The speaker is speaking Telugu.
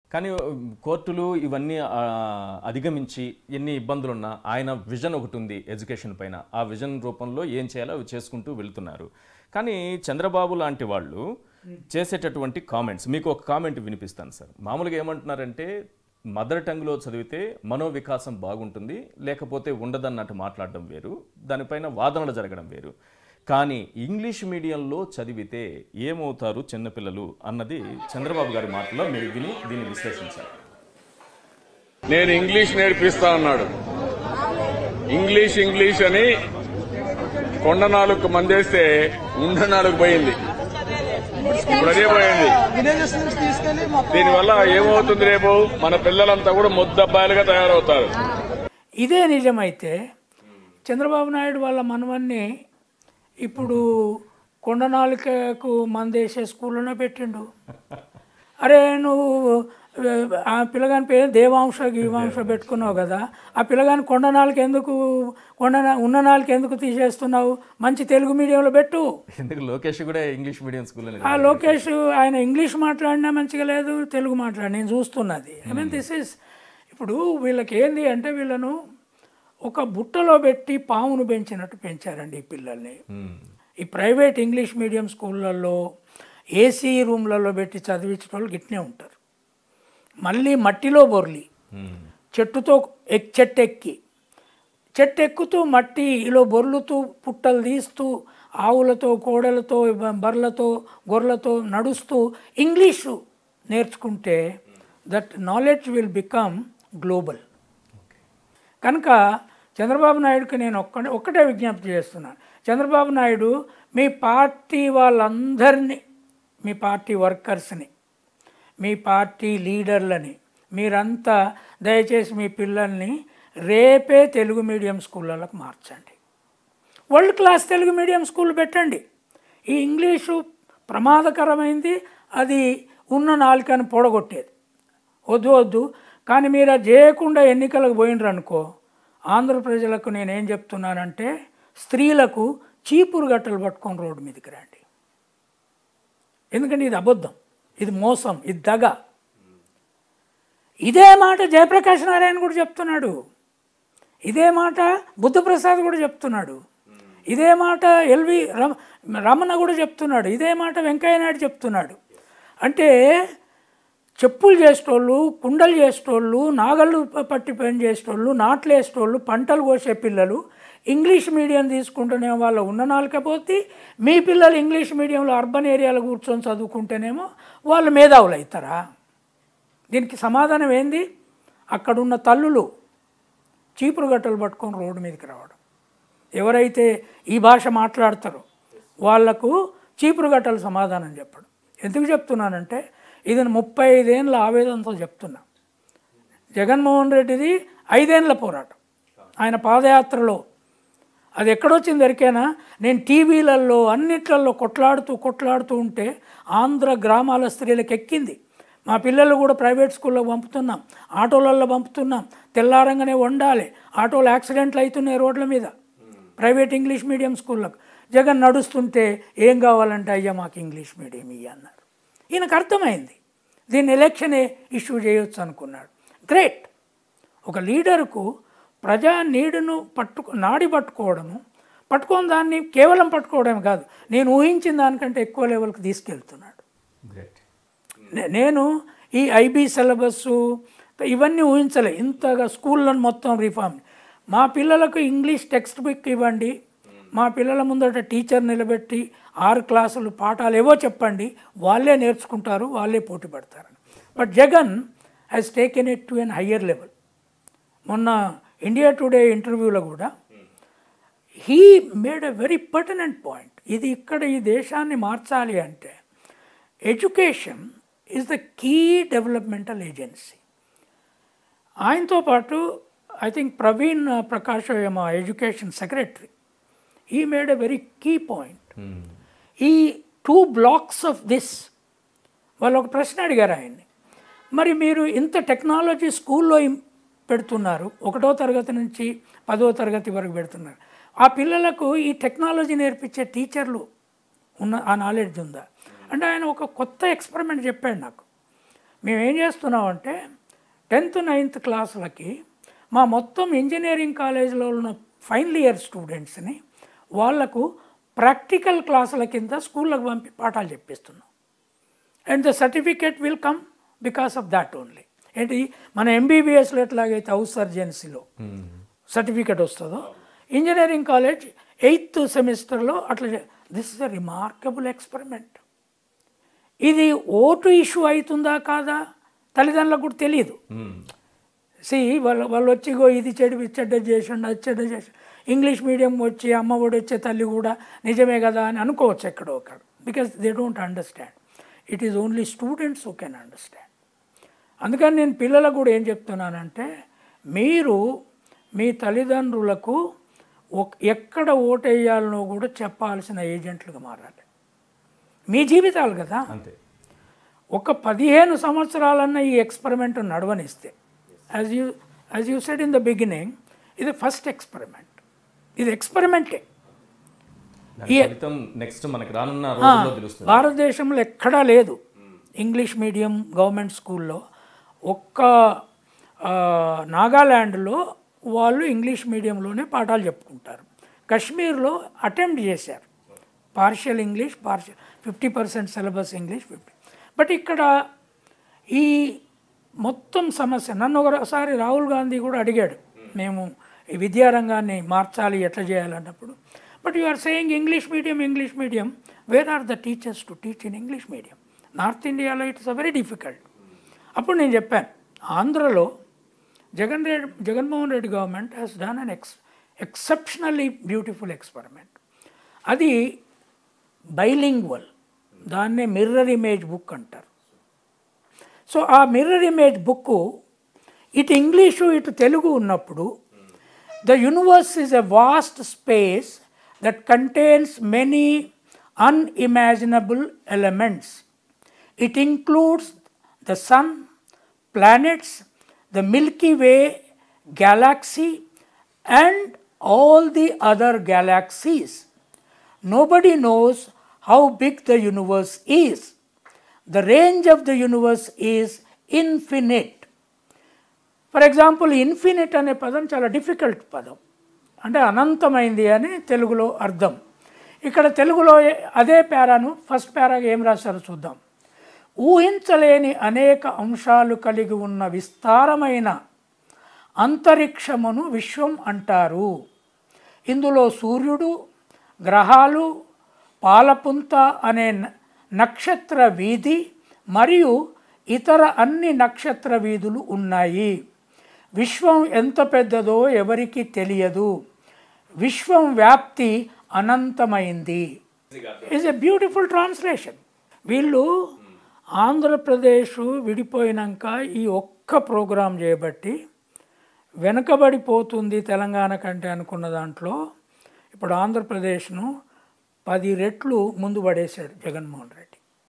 కానీ ఉమ్, కోర్టులు ఇవన్నీ ఆ, అధిగమించి ఎన్ని ఇబ్బందులున్నా ఆయన విజన్ ఒకటి ఉంది ఎడ్యుకేషన్ పైన ఆ విజన్ రూపంలో ఏం చేయాలో అవి చేసుకుంటూ వెళ్తున్నారు కానీ చంద్రబాబు లాంటి వాళ్ళు చేసేటటువంటి కామెంట్స్ మీకు ఒక కామెంట్ వినిపిస్తాను సార్ మామూలుగా ఏమంటున్నారంటే మదర్ టంగ్లో చదివితే మనోవికాసం బాగుంటుంది లేకపోతే ఉండదన్నట్టు మాట్లాడడం వేరు దానిపైన వాదనలు జరగడం వేరు కానీ ఇంగ్లీష్ మీడియంలో చదివితే ఏమవుతారు చిన్నపిల్లలు అన్నది చంద్రబాబు గారి మాటలో మీరు విని దీన్ని విశ్లేషించాలి నేను ఇంగ్లీష్ నేర్పిస్తా అన్నాడు ఇంగ్లీష్ ఇంగ్లీష్ అని కొండ నాలుగు మందేస్తే ఉండ నాలుగు పోయింది ఇప్పుడు అదే పోయింది విలేజెస్ నుంచి తీసుకెళ్లి మొత్తం దీనివల్ల ఏమవుతుంది రేపు మన పిల్లలంతా కూడా ముద్దబ్బాయిలుగా తయారవుతారు ఇదే నిజమైతే చంద్రబాబు నాయుడు వాళ్ళ మనవన్ని ఇప్పుడు కొండనాలికకు మందేసే స్కూల్లోనే పెట్టిండు అరే నువ్వు ఆ పిల్లగాని పేరు దేవాంశ గీవాంశ పెట్టుకున్నావు కదా ఆ పిల్లగాని కొండ నాలుక ఎందుకు కొండ నా- ఉన్న నాలుక ఎందుకు తీసేస్తున్నావు మంచి తెలుగు మీడియంలో పెట్టు ఎందుకు లోకేష్ కూడా ఇంగ్లీష్ మీడియం స్కూల్లో ఆ లోకేష్ ఆయన ఇంగ్లీష్ మాట్లాడినా మంచిగా లేదు తెలుగు మాట్లాడి నేను చూస్తున్నది ఐ మీన్ దిస్ ఇస్ ఇప్పుడు వీళ్ళకి ఏంది అంటే వీళ్ళను ఒక బుట్టలో పెట్టి పామును పెంచినట్టు పెంచారండి ఈ పిల్లల్ని ఈ ప్రైవేట్ ఇంగ్లీష్ మీడియం స్కూళ్ళల్లో ఏసీ రూమ్లలో పెట్టి చదివించిన వాళ్ళు గిట్నే ఉంటారు మళ్ళీ మట్టిలో బొర్లి చెట్టుతో ఎక్ చెట్టు ఎక్కి చెట్టు ఎక్కుతూ మట్టిలో బొర్లుతూ పుట్టలు తీస్తూ ఆవులతో కోడలతో బ- బర్రెలతో గొర్రెలతో నడుస్తూ ఇంగ్లీషు నేర్చుకుంటే that knowledge will become global కనుక చంద్రబాబు నాయుడుకి నేను ఒక్క ఒక్కటే విజ్ఞప్తి చేస్తున్నాను చంద్రబాబు నాయుడు మీ పార్టీ వాళ్ళందరినీ మీ పార్టీ వర్కర్స్ని మీ పార్టీ లీడర్లని మీరంతా దయచేసి మీ పిల్లల్ని రేపే తెలుగు మీడియం స్కూళ్ళకు మార్చండి world class Telugu medium school పెట్టండి ఈ ఇంగ్లీషు ప్రమాదకరమైంది అది ఉన్న నాలుకని పొడగొట్టేది వద్దు వద్దు కానీ మీరు అది చేయకుండా ఎన్నికలకు పోయినరు అనుకో ఆంధ్ర ప్రజలకు నేనేం చెప్తున్నానంటే స్త్రీలకు చీపురు గట్టలు పట్టుకొని రోడ్డు మీదకి రండి ఎందుకంటే ఇది అబద్ధం ఇది మోసం ఇది దగ ఇదే మాట జయప్రకాష్ నారాయణ కూడా చెప్తున్నాడు ఇదే మాట బుద్ధప్రసాద్ కూడా చెప్తున్నాడు ఇదే మాట ఎల్వి రమ రమణ కూడా చెప్తున్నాడు ఇదే మాట వెంకయ్య నాయుడు చెప్తున్నాడు అంటే చెప్పులు చేసేటోళ్ళు కుండలు చేసేటోళ్ళు నాగళ్ళు ప- పట్టి పని చేసేటోళ్ళు నాట్లు వేసేటోళ్ళు పంటలు కోసే పిల్లలు ఇంగ్లీష్ మీడియం తీసుకుంటేనేమో వాళ్ళు ఉన్న నాలుకపోతే మీ పిల్లలు ఇంగ్లీష్ మీడియంలో అర్బన్ ఏరియాలో కూర్చొని చదువుకుంటేనేమో వాళ్ళు మేధావులు అవుతారా దీనికి సమాధానం ఏంది అక్కడున్న తల్లులు చీపురు గట్టలు పట్టుకొని రోడ్డు మీదకి రావడం ఎవరైతే ఈ భాష మాట్లాడతారో వాళ్లకు చీపురు గట్టలు సమాధానం చెప్పడం ఎందుకు చెప్తున్నానంటే ఇది ముప్పై ఐదేళ్ళ ఆవేదనతో చెప్తున్నా జగన్మోహన్ రెడ్డిది ఐదేళ్ల పోరాటం ఆయన పాదయాత్రలో అది ఎక్కడొచ్చింది ఎరికేనా నేను టీవీలలో అన్నిట్లలో కొట్లాడుతూ కొట్లాడుతూ ఉంటే ఆంధ్ర గ్రామాల స్త్రీలకు ఎక్కింది మా పిల్లలు కూడా ప్రైవేట్ స్కూల్లో పంపుతున్నాం ఆటోలలో పంపుతున్నాం తెల్లారంగానే వండాలి ఆటోలు యాక్సిడెంట్లు అవుతున్నాయి రోడ్ల మీద ప్రైవేట్ ఇంగ్లీష్ మీడియం స్కూళ్ళకు జగన్ నడుస్తుంటే ఏం కావాలంటే అయ్యా మాకు ఇంగ్లీష్ మీడియం ఇయ్య అన్నారు ఈయనకు అర్థమైంది దీన్ని ఎలక్షనే ఇష్యూ చేయొచ్చు అనుకున్నాడు గ్రేట్ ఒక లీడర్కు ప్రజా నీడును పట్టుకు నాడి పట్టుకోవడము పట్టుకొని దాన్ని కేవలం పట్టుకోవడం కాదు నేను ఊహించిన దానికంటే ఎక్కువ లెవెల్కి తీసుకెళ్తున్నాడు గ్రేట్ నే- నేను ఈ ఐబీ సిలబస్సు ఇవన్నీ ఊహించలే ఇంతగా స్కూళ్ళను మొత్తం రిఫార్మ్ మా పిల్లలకు ఇంగ్లీష్ టెక్స్ట్ బుక్ ఇవ్వండి మా పిల్లల ముందట టీచర్ నిలబెట్టి ఆరు క్లాసులు పాఠాలు ఏవో చెప్పండి వాళ్ళే నేర్చుకుంటారు వాళ్ళే పోటీ పడతారు but Jagan has taken it to an higher level మొన్న ఇండియా టుడే ఇంటర్వ్యూలో కూడా he made a very pertinent point ఇది ఇక్కడ ఈ దేశాన్ని మార్చాలి అంటే education is the key developmental agency ఆయనతో పాటు ఐ థింక్ ప్రవీణ్ ప్రకాష్ ఏమో ఎడ్యుకేషన్ సెక్రటరీ ఈ made a very key point ఈ టూ బ్లాక్స్ ఆఫ్ దిస్ వాళ్ళు ఒక ప్రశ్న అడిగారు ఆయన్ని మరి మీరు ఇంత టెక్నాలజీ స్కూల్లో ఇం- పెడుతున్నారు ఒకటో తరగతి నుంచి పదో తరగతి వరకు పెడుతున్నారు ఆ పిల్లలకు ఈ టెక్నాలజీ నేర్పించే టీచర్లు ఉన్న ఆ నాలెడ్జ్ ఉందా అంటే ఆయన ఒక కొత్త ఎక్స్పెరిమెంట్ చెప్పాడు నాకు మేము ఏం చేస్తున్నామంటే టెన్త్ నైన్త్ క్లాసులకి మా మొత్తం ఇంజనీరింగ్ కాలేజీలో ఉన్న ఫైనల్ ఇయర్ స్టూడెంట్స్ని వాళ్లకు ప్రాక్టికల్ క్లాసుల కింద స్కూళ్ళకు పంపి పాఠాలు చెప్పిస్తున్నాం and the certificate will come because of that only ఏంటి మన ఎంబీబీఎస్లో ఎట్లాగైతే హౌస్ సర్జెన్సీలో సర్టిఫికేట్ వస్తుందో ఇంజనీరింగ్ కాలేజ్ ఎయిత్ సెమిస్టర్లో అట్లా this is a remarkable experiment ఇది ఓటు ఇష్యూ అవుతుందా కాదా తల్లిదండ్రులకు కూడా తెలియదు సి వాళ్ళు వాళ్ళు వచ్చి "ఇగో ఇది చెడు ఇది చెడ్డ చేసిండు అది చెడ్డ చేసి ఇంగ్లీష్ మీడియం వచ్చి అమ్మ ఒడి వచ్చే తల్లి కూడా నిజమే కదా అని అనుకోవచ్చు ఎక్కడో అక్కడ because they don't understand it is only students who can understand అందుకని నేను పిల్లలకు కూడా ఏం చెప్తున్నానంటే మీరు మీ తల్లిదండ్రులకు ఒక ఎక్కడ ఓటేయాలనో కూడా చెప్పాల్సిన ఏజెంట్లుగా మారాలి మీ జీవితాలు కదా అంతే ఒక పదిహేను సంవత్సరాలన్న ఈ ఎక్స్పెరిమెంట్ నడవనిస్తే as you as you said in the beginning ఇది ఫస్ట్ ఎక్స్పెరిమెంట్ ఇది ఎక్స్పెరిమెంటే దాని ఫలితం నెక్స్ట్ మనకి రానున్న రోజుల్లో తెలుస్తుంది భారతదేశంలో ఎక్కడా లేదు ఇంగ్లీష్ మీడియం గవర్నమెంట్ స్కూల్లో ఒక్క ఆ, నాగాల్యాండ్లో వాళ్ళు ఇంగ్లీష్ మీడియంలోనే పాఠాలు చెప్పుకుంటారు కశ్మీర్లో అటెంప్ట్ చేశారు partial English partial fifty percent syllabus English fifty but ఇక్కడ ఈ మొత్తం సమస్య నన్ను ఒకసారి రాహుల్ గాంధీ కూడా అడిగాడు మేము ఈ విద్యారంగాన్ని మార్చాలి ఎట్లా చేయాలన్నప్పుడు but you are saying English medium English medium where are the teachers to teach in English medium north ఇండియాలో ఇట్స్ అ వెరీ డిఫికల్ట్ అప్పుడు నేను చెప్పాను ఆంధ్రలో Jagan Reddy Jaganmohan Reddy government has done an ex exceptionally beautiful experiment అది బైలింగ్వల్ దాన్నే మిర్రర్ ఇమేజ్ బుక్ అంటారు సో ఆ మిర్రర్ ఇమేజ్ బుక్ ఇటు ఇంగ్లీషు ఇటు తెలుగు ఉన్నప్పుడు the universe is a vast space that contains many unimaginable elements it includes the sun planets the milky way galaxy and all the other galaxies. Nobody knows how big the universe is. The range of the universe is infinite. For example infinite అనే పదం చాలా డిఫికల్ట్ పదం అంటే అనంతమైంది అని తెలుగులో అర్థం ఇక్కడ తెలుగులో ఏ- అదే పేరాను ఫస్ట్ పేరాగా ఏం రాశారో చూద్దాం ఊహించలేని అనేక అంశాలు కలిగి ఉన్న విస్తారమైన అంతరిక్షమును విశ్వం అంటారు ఇందులో సూర్యుడు గ్రహాలు పాలపుంత అనే న- నక్షత్ర వీధి మరియు ఇతర అన్ని నక్షత్ర వీధులు ఉన్నాయి విశ్వం ఎంత పెద్దదో ఎవరికీ తెలియదు విశ్వం వ్యాప్తి అనంతమైంది ఈజ్ ఎ బ్యూటిఫుల్ ట్రాన్స్లేషన్ వీళ్ళు ఆంధ్రప్రదేశ్ విడిపోయినాక ఈ ఒక్క ప్రోగ్రాం చేయబట్టి వెనుకబడిపోతుంది తెలంగాణ కంటే అనుకున్న దాంట్లో ఇప్పుడు ఆంధ్రప్రదేశ్ను పది రెట్లు ముందు పడేశాడు జగన్మోహన్ రెడ్డి